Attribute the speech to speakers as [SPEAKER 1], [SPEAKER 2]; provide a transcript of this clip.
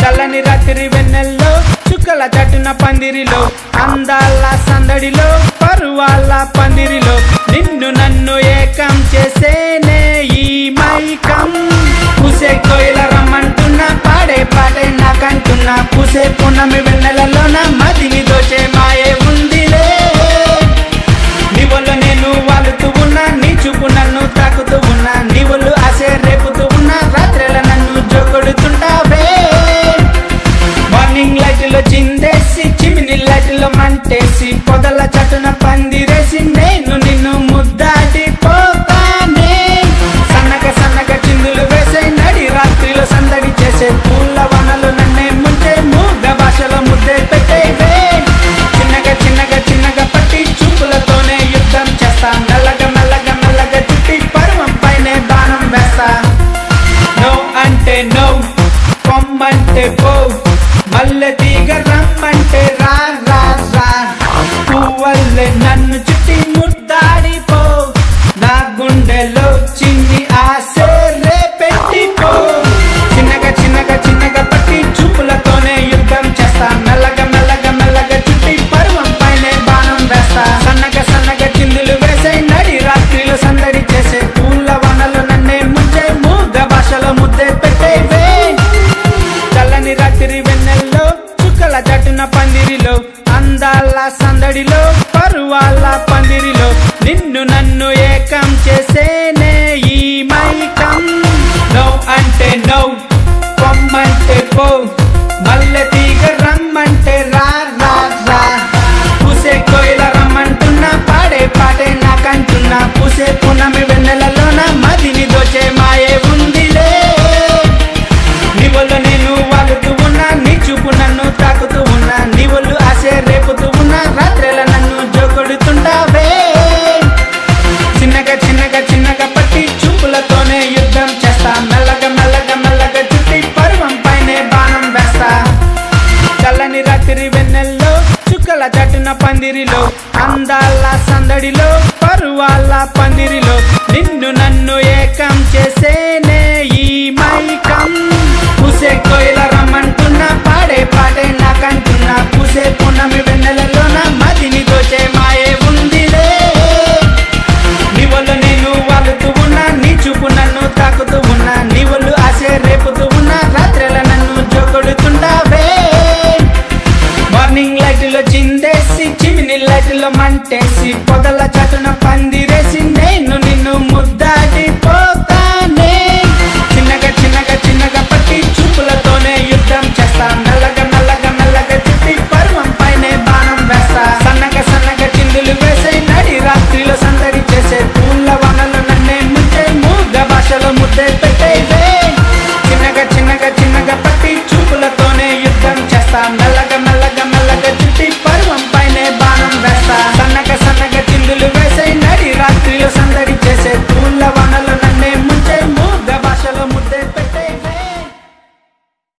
[SPEAKER 1] చల్లని రాత్రి వెన్నెల్లో చుక్కల చట్టున పందిరిలో అందాల సందడిలో పరువాల పందిరిలో నిన్ను నన్ను ఏకం చేసేనే ఈ మైకం పూసే కోయిల రమ్మంటున్నా పాడే పాటే నాకంటున్నా పూసే పున్నమి వెన్నెలలోన మదిని దోచే మాయే ఉందిలే నీవల్ల నేను వాలుతూ ఉన్నా నీ చూపు నన్ను తాకుతూ ఉన్నా నీవులు ఆశే రేపుతూ ఉన్నా రాత్రిల నన్ను జోకొడుతుంటావే మార్నింగ్ లైట్ లో చిందేసి చిమిని లైట్ లో మంటేసి పొదల చటున పందిరేసి నేను నిన్ను ముద్దాటి పోతానే సన్నగ సన్నగ చిందులు వేసే నడి రాత్రిలో సందడి చేసే పూల వనలు నన్నే ముంచే మూగ భాషలో ముద్దే పెట్టేవే చిన్నగా చిన్నగా చిన్నగా పట్టి చూపులతోనే యుద్ధం చేస్తా మెల్లగా మెల్లగా మెల్లగా చుట్టి పర్వం పైనే బాణం వేస్తా నో అంటే నో పొమ్మంటే పో మల్లె తీగ రమ్మంటే రా రా రా పువ్వల్లే నన్ను చుట్టి ముద్దాడిపో నా గుండెలో చిన్ని ఆశ రేపెట్టిపో చిన్నగా చిన్నగా చిన్నగా పట్టి చూపులతోనే యుద్ధం చేస్తా మెల్లగా మెల్లగా మెల్లగా చుట్టి పర్వం పైనే బాణం వేస్తా సన్నగా సన్నగా చిందులు వేసే నడి రాత్రిలో సందడి చేసే పూల వనలు నన్నే ముంచే మూగ భాషలో ముద్దే పెట్టేవే చల్లని రాత్రి వెన్నెల్లో చుక్కల చట్టున పందిరిలో అందాల సందడిలో పరువాల పందిరిలో నిన్ను నన్ను ఏకం చేసేనే ఈ మైకం నో అంటే నో పొమ్మంటే పో మల్లె తీగ రమ్మంటే రా రా రా పూసే కోయిల రమ్మంటున్నా పాడే పాటే నాకంటున్నా పూసే పునమి వెన్నెలలోన మదిని దోచే మాయే ఉందిలే నీవల్లో నేను వాలుతూ ఉన్నా నీ చూపు నన్ను తాకుతూ ఉన్నా నీవళ్ళు ఆశే రేపుతూ ఉన్నా రాత్రిల నన్ను జోకొడుతుంటావే చిన్నగా చిన్నగా చిన్నగా పట్టి చూపులతోనే యుద్ధం చేస్తా మెల్లగా మెల్లగా మెల్లగా చుట్టి పర్వం పైనే బాణం వేస్తా చల్లని రాత్రి వెన్నెల్లో చుక్కల చట్టున పందిరిలో అందాల సందడిలో పరువాల పందిరిలో నిన్ను